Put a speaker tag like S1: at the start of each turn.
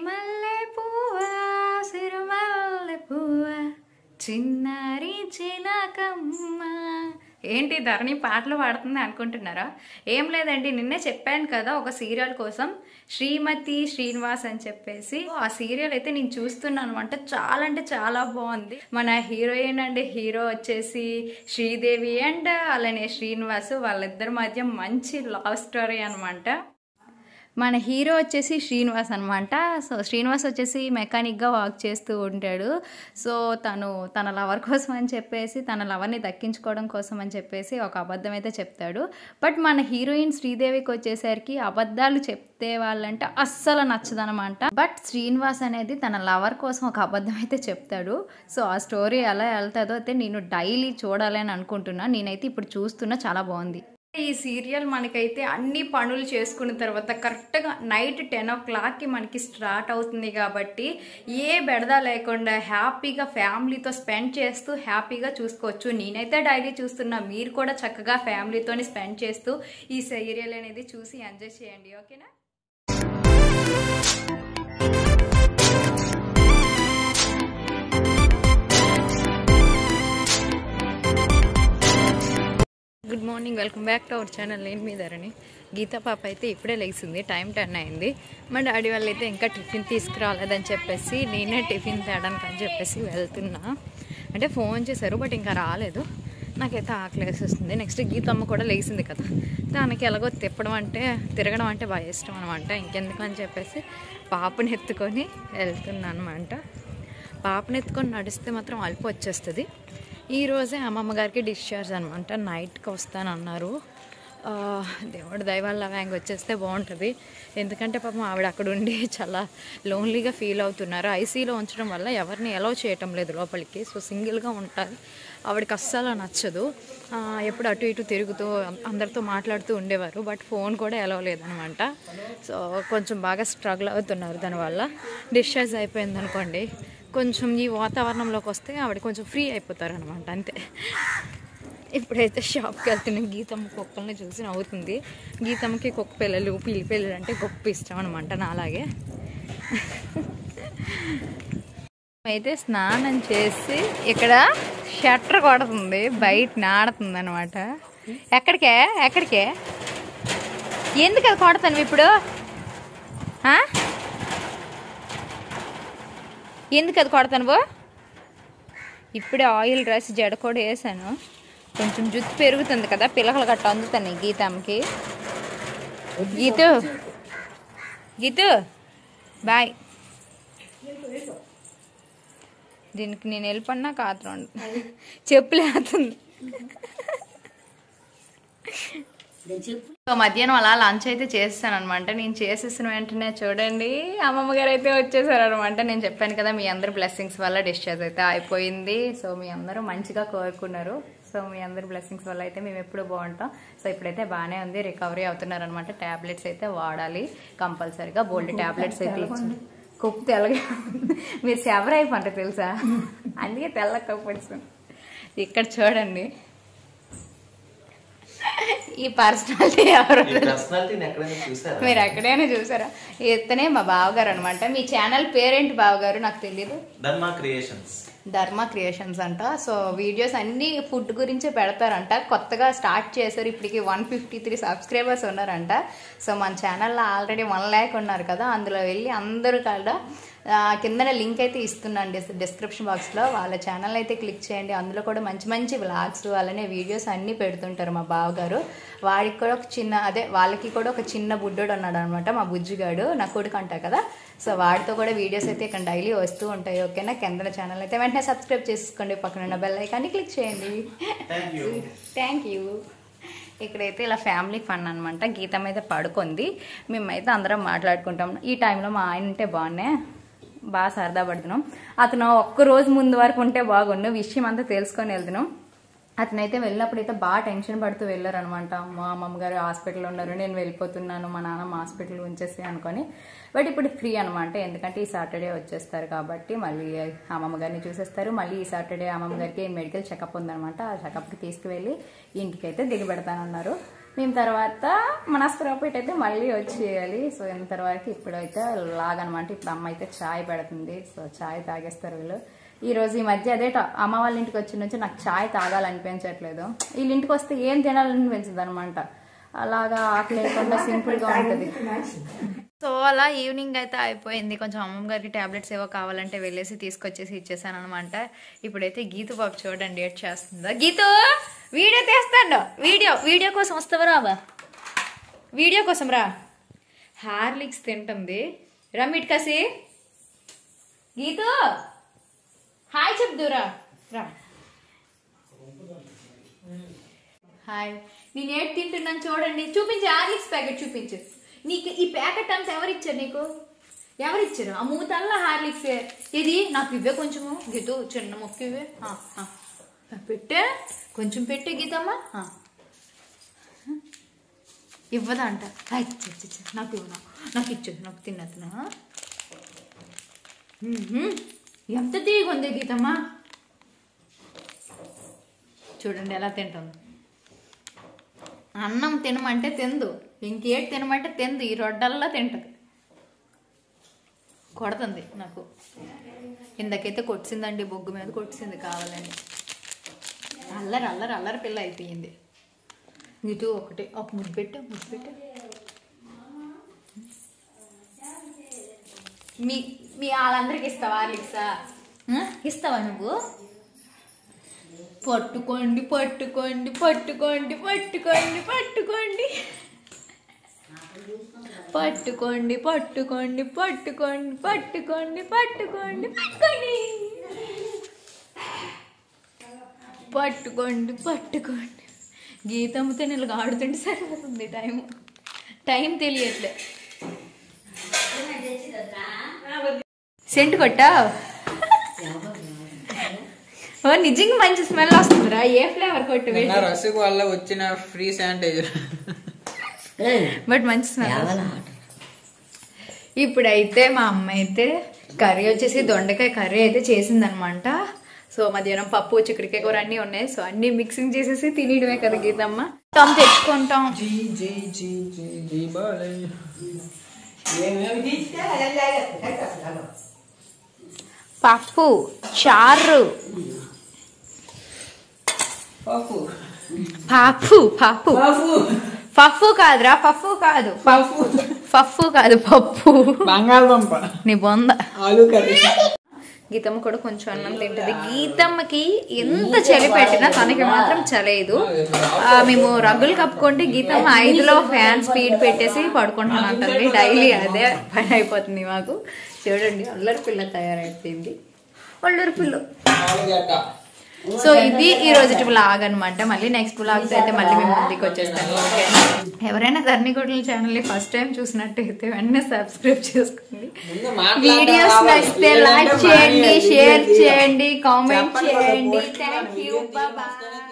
S1: సిరిమల్లె పువ్వా సిరిమల్లె పువ్వా చిన్నారి చిలకమ్మ ఏంటి ధరణి పాటలు పాడుతుంది అనుకుంటున్నారా ఏం లేదండి నిన్నే చెప్పాను కదా ఒక సీరియల్ కోసం శ్రీమతి శ్రీనివాస్ అని చెప్పేసి ఆ సీరియల్ అయితే నేను చూస్తున్నాను అనమాట చాలా అంటే చాలా బాగుంది మన హీరోయిన్ అండ్ హీరో వచ్చేసి శ్రీదేవి అండ్ అలానే శ్రీనివాస్ వాళ్ళిద్దరి మధ్య మంచి లవ్ స్టోరీ అనమాట మన హీరో వచ్చేసి శ్రీనివాస్ అనమాట సో శ్రీనివాస్ వచ్చేసి మెకానిక్గా వర్క్ చేస్తూ ఉంటాడు సో తను తన లవర్ కోసం అని చెప్పేసి తన లవర్ని దక్కించుకోవడం కోసం అని చెప్పేసి ఒక అబద్ధం అయితే చెప్తాడు బట్ మన హీరోయిన్ శ్రీదేవికి వచ్చేసరికి అబద్ధాలు చెప్తే వాళ్ళంటే అస్సలు నచ్చదనమాట బట్ శ్రీనివాస్ అనేది తన లవర్ కోసం ఒక అబద్ధం అయితే చెప్తాడు సో ఆ స్టోరీ ఎలా వెళ్తుందో అయితే నేను డైలీ చూడాలి అని అనుకుంటున్నా నేనైతే ఇప్పుడు చూస్తున్నా చాలా బాగుంది ఈ సీరియల్ మనకైతే అన్ని పనులు చేసుకున్న తర్వాత కరెక్ట్గా నైట్ టెన్ ఓ క్లాక్కి మనకి స్టార్ట్ అవుతుంది కాబట్టి ఏ బెడద లేకుండా హ్యాపీగా ఫ్యామిలీతో స్పెండ్ చేస్తూ హ్యాపీగా చూసుకోవచ్చు నేనైతే డైలీ చూస్తున్నా మీరు కూడా చక్కగా ఫ్యామిలీతోని స్పెండ్ చేస్తూ ఈ సీరియల్ అనేది చూసి ఎంజాయ్ చేయండి ఓకేనా good morning welcome back to our channel నేను మీ ధరణి గీతా పాప అయితే ఇప్పుడే లేచింది టైం టెన్ అయింది మా డాడీ వాళ్ళు అయితే ఇంకా టిఫిన్ తీసుకురాలేదని చెప్పేసి నేనే టిఫిన్ తేడానికి అని చెప్పేసి వెళ్తున్నా అంటే ఫోన్ చేశారు బట్ ఇంకా రాలేదు నాకైతే ఆకలి వేసేస్తుంది నెక్స్ట్ గీతమ్మ కూడా లేచింది కదా దానికి ఎలాగో తిప్పడం అంటే తిరగడం అంటే బాగా ఇష్టం అనమాట ఇంకెందుకు అని చెప్పేసి పాపని ఎత్తుకొని వెళ్తున్నాను అనమాట పాపని ఎత్తుకొని నడిస్తే మాత్రం అల్పు వచ్చేస్తుంది ఈ రోజే అమ్మమ్మ గారికి డిశ్చార్జ్ అనమాట నైట్కి వస్తానన్నారు ఆ, దేవుడు దయవల్ల వ్యాంగ్ వచ్చేస్తే బాగుంటుంది ఎందుకంటే పాపం ఆవిడ అక్కడ ఉండి చాలా లోన్లీగా ఫీల్ అవుతున్నారు ఐసీలో ఉంచడం వల్ల ఎవరిని ఎలవ్ చేయటం లేదు లోపలికి సో సింగిల్గా ఉంటారు ఆవిడకి అస్సలు నచ్చదు ఆ, ఎప్పుడు అటు ఇటు తిరుగుతూ అందరితో మాట్లాడుతూ ఉండేవారు బట్ ఫోన్ కూడా ఎలవ్ లేదనమాట సో కొంచెం బాగా స్ట్రగుల్ అవుతున్నారు దానివల్ల డిశ్చార్జ్ అయిపోయింది అనుకోండి కొంచెం ఈ వాతావరణంలోకి వస్తే ఆవిడ కొంచెం ఫ్రీ అయిపోతారు అనమాట అంతే ఇప్పుడైతే షాప్కి వెళ్తున్నాం గీతమ్మ కుక్కల్ని చూసి నవ్వుతుంది గీతమ్మకి కుక్క పిల్లలు పిల్లి పిల్లలు అంటే గొప్ప ఇష్టం అనమాట నాలాగే అయితే స్నానం చేసి ఇక్కడ షట్టర్ కొడుతుంది బయట నాడుతుంది అనమాట ఎక్కడికే ఎక్కడికే ఎందుకు అది కొడతాను ఇప్పుడు ఆ? ఎందుకు అది కొడతాను బో ఇప్పుడే ఆయిల్ రాసి జడ కూడా వేసాను కొంచెం జుత్తు పెరుగుతుంది కదా పిల్లకలు గట్ట అందుతాయి గీతమ్మకి గీతు గీతు బాయ్ దీనికి నేను వెళ్ళిపన్నా కాత్రం చెప్పులేస్తుంది సో మధ్యాహ్నం అలా లంచ్ అయితే చేస్తాను అనమాట నేను చేసేసిన వెంటనే చూడండి అమ్మమ్మ గారు అయితే వచ్చేసారు అనమాట నేను చెప్పాను కదా మీ అందరి బ్లెస్సింగ్స్ వల్ల డిశ్చార్జ్ అయితే అయిపోయింది సో మీ అందరూ మంచిగా కోరుకున్నారు సో మీ అందరి బ్లెస్సింగ్స్ వల్ల అయితే మేము ఎప్పుడు బాగుంటాం సో ఇప్పుడైతే బాగానే ఉంది రికవరీ అవుతున్నారు అనమాట ట్యాబ్లెట్స్ అయితే వాడాలి కంపల్సరీగా బోల్డ్ ట్యాబ్లెట్స్ అయితే ఇచ్చింది కుప్పు తెల్లగా మీరు సెవర్ అయిపోంటారు తెలుసా అందుకే తెల్ల కప్పు ఇక్కడ చూడండి ఈ పర్సనాలిటీ ఎవరు
S2: ఈ పర్సనాలిటీని ఎక్కడైనా చూసారా
S1: మీరు ఎక్కడైనా చూసారా ఇతనే మా బావగారు అనమాట మీ ఛానల్ పేరేంటి బావగారు నాకు తెలియదు
S2: ధర్మ క్రియేషన్స్
S1: ధర్మ క్రియేషన్స్ అంట సో వీడియోస్ అన్ని ఫుడ్ గురించే పెడతారంట కొత్తగా స్టార్ట్ చేశారు ఇప్పటికి వన్ ఫిఫ్టీ త్రీ సబ్స్క్రైబర్స్ ఉన్నారంట సో మన ఛానల్లో ఆల్రెడీ వన్ ల్యాక్ ఉన్నారు కదా అందులో వెళ్ళి అందరూ కూడా ఆ, కిందన లింక్ అయితే ఇస్తున్నాను డిస్ డిస్క్రిప్షన్ బాక్స్లో వాళ్ళ ఛానల్ అయితే క్లిక్ చేయండి అందులో కూడా మంచి మంచి వ్లాగ్స్ అలానే వీడియోస్ అన్నీ పెడుతుంటారు మా బావగారు వాడికి కూడా ఒక చిన్న అదే వాళ్ళకి కూడా ఒక చిన్న బుడ్డోడు ఉన్నాడు అనమాట మా బుజ్జిగాడు నా కొడుకు అంటా కదా సో వాడితో కూడా వీడియోస్ అయితే ఇక్కడ డైలీ వస్తూ ఉంటాయి ఓకేనా కింద ఛానల్ అయితే వెంటనే సబ్స్క్రైబ్ చేసుకోండి పక్కన ఉన్న బెల్ ఐకాన్ని క్లిక్ చేయండి
S2: థ్యాంక్ యూ
S1: థ్యాంక్ యూ ఇక్కడైతే ఇలా ఫ్యామిలీ ఫన్ అనమాట గీతం అయితే పడుకుంది మేమైతే అందరం మాట్లాడుకుంటాం ఈ టైంలో మా ఆయన ఉంటే బాగున్నాయి బాగా సరదా పడుతున్నాం అతను ఒక్క రోజు ముందు వరకు ఉంటే బాగుండు విషయం అంతా తెలుసుకొని వెళ్తున్నాం అతనైతే వెళ్ళినప్పుడు అయితే బాగా టెన్షన్ పడుతూ వెళ్ళారు అనమాట మా అమ్మమ్మ గారు హాస్పిటల్లో ఉన్నారు నేను వెళ్ళిపోతున్నాను మా నాన్నమ్మ హాస్పిటల్ ఉంచేసి అనుకొని బట్ ఇప్పుడు ఫ్రీ అనమాట ఎందుకంటే ఈ సాటర్డే వచ్చేస్తారు కాబట్టి మళ్ళీ అమ్మమ్మ గారిని చూసేస్తారు మళ్ళీ ఈ సాటర్డే అమ్మమ్మ గారికి మెడికల్ చెకప్ ఉందనమాట ఆ చెకప్కి తీసుకువెళ్ళి ఇంటికి అయితే దిగబెడతానన్నారు మేము తర్వాత మనస్ప్రాపేట్ అయితే మళ్ళీ వచ్చేయాలి సో ఇంతవరకు ఇప్పుడైతే లాగనమాట ఇప్పుడు అమ్మ అయితే చాయ్ పెడుతుంది సో చాయ్ తాగేస్తారు వీళ్ళు ఈ రోజు ఈ మధ్య అదే ట- అమ్మ వాళ్ళ ఇంటికి వచ్చిన నుంచి నాకు చాయ్ తాగాలనిపించట్లేదు వీళ్ళ ఇంటికి వస్తే ఏం తినాలనిపించదు అనమాట అలాగా ఆకలి లేకుండా సింపుల్ గా ఉంటది సో అలా ఈవినింగ్ అయితే అయిపోయింది కొంచెం అమ్మమ్మ గారికి టాబ్లెట్స్ ఏవో కావాలంటే వెళ్ళేసి తీసుకొచ్చేసి ఇచ్చేసాను అనమాట ఇప్పుడైతే గీతు బాబు చూడండి ఏడ్ చేస్తుందా గీతు వీడియో తీస్తాడు వీడియో వీడియో కోసం వస్తావా రావా వీడియో కోసం రా హార్లిక్స్ తింటుంది రమ్మిట్ కసి గీతు హాయ్ చెప్దురా రా హాయ్ నేను ఏడు తింటున్నాను చూడండి చూపించు హార్లిక్స్ ప్యాకెట్ చూపించు నీకు ఈ ప్యాకెట్ అంతా ఎవరిచ్చారు నీకు ఎవరిచ్చారు ఆ మూతల్లా హార్లిక్స్ ఇది నాకు ఇవే కొంచెము గీతు చిన్న మొక్క ఇవే ఆ, ఆ. పెట్టే కొంచెం పెట్టే గీతమ్మా ఆ. ఇవ్వదా అంట హాయ్, చి, చి, చి, నాకు ఇవ్వు నాకు నాకు ఇచ్చు నాకు తిన్నతున్నా ఎంత తీగుంది గీతమ్మా చూడండి ఎలా తింటుంది అన్నం తినమంటే తిందు ఇంకేటి తినమంటే తిందు ఈ రొడ్డల్లా తింటది కొడుతుంది నాకు ఇందాకైతే కొట్టిందండి బొగ్గు మీద కొట్టింది కావాలని అల్లరి అల్లరి అల్లరి పిల్ల అయిపోయింది ఇటు ఒకటి ఒక ముద్దు పెట్టు ముద్దు పెట్టు మీ మీ వాళ్ళందరికి ఇస్తావా ఇస్తా ఇస్తావా నువ్వు పట్టుకోండి పట్టుకోండి పట్టుకోండి పట్టుకోండి పట్టుకోండి పట్టుకోండి పట్టుకోండి పట్టుకోండి పట్టుకోండి పట్టుకోండి పట్టుకోండి పట్టుకోండి పట్టుకోండి గీతమ్మతో నేను ఆడుతుంటే సరిపోతుంది టైం టైం తెలియట్లే సెంట్ కొట్టావు ఓ నిజంగా మంచి స్మెల్ వస్తుందిరా ఏ ఫ్లేవర్ కొట్టు
S3: నిన్న రసిక్ వల్ల వచ్చిన ఫ్రీ శానిటైజర్
S1: బట్ మంచి స్మెల్ ఇప్పుడైతే మా అమ్మ అయితే కర్రీ వచ్చేసి దొండకాయ కర్రీ అయితే చేసిందనమాట సో మధ్యాహ్నం పప్పు చిక్కడికాయ కూర అన్నీ ఉన్నాయి సో అన్ని మిక్సింగ్ చేసేసి తినేయడమే కదా గీతమ్మ తాము తెచ్చుకుంటాం
S3: జీ జీ జీ జీ జీ బాలయ్య
S1: పప్పు చారు
S3: పప్పు
S1: పప్పు పప్పు
S3: పప్పు
S1: పప్పు కాదురా పప్పు కాదు
S3: పప్పు
S1: పప్పు కాదు పప్పు
S3: బంగాళదుంప
S1: నీ బొంద
S3: ఆలు కర్రీ
S1: గీతమ్మ కూడా కొంచెం అన్నం తింటది గీతమ్మకి ఎంత చలి పెట్టినా తనకి మాత్రం చలేదు ఆ, మేము రగ్గులు కప్పుకుంటే గీతమ్మ ఐదులో ఫ్యాన్ స్పీడ్ పెట్టేసి పడుకుంటాను అంటుంది డైలీ అదే పని అయిపోతుంది మాకు చూడండి అల్లరి పిల్ల తయారైపోయింది అల్లరి పిల్ల
S3: ఆలుగడ్డ
S1: సో ఇది ఈ రోజు బ్లాగ్ అనమాట మళ్ళీ నెక్స్ట్ బ్లాగ్ అయితే మళ్ళీ మేము ముందుకు వచ్చేస్తాను ఓకేనా ఎవరైనా ధర్నిగుడ్ల ఛానల్ ని ఫస్ట్ టైం చూసినట్టయితే వెంటనే సబ్స్క్రైబ్ చేసుకోండి
S3: ముందు మాట్లాడడం
S1: వీడియోస్
S3: రావాలి.
S1: నచ్చితే లైక్
S3: లేదంటే
S1: చేయండి
S3: మానేయాలి.
S1: షేర్
S3: ఇది-
S1: చేయండి కామెంట్
S3: చెప్పండి కదా,
S1: చేయండి
S3: పోస్ట్
S1: థ్యాంక్ యూ
S3: చేయండి.
S1: బాయ్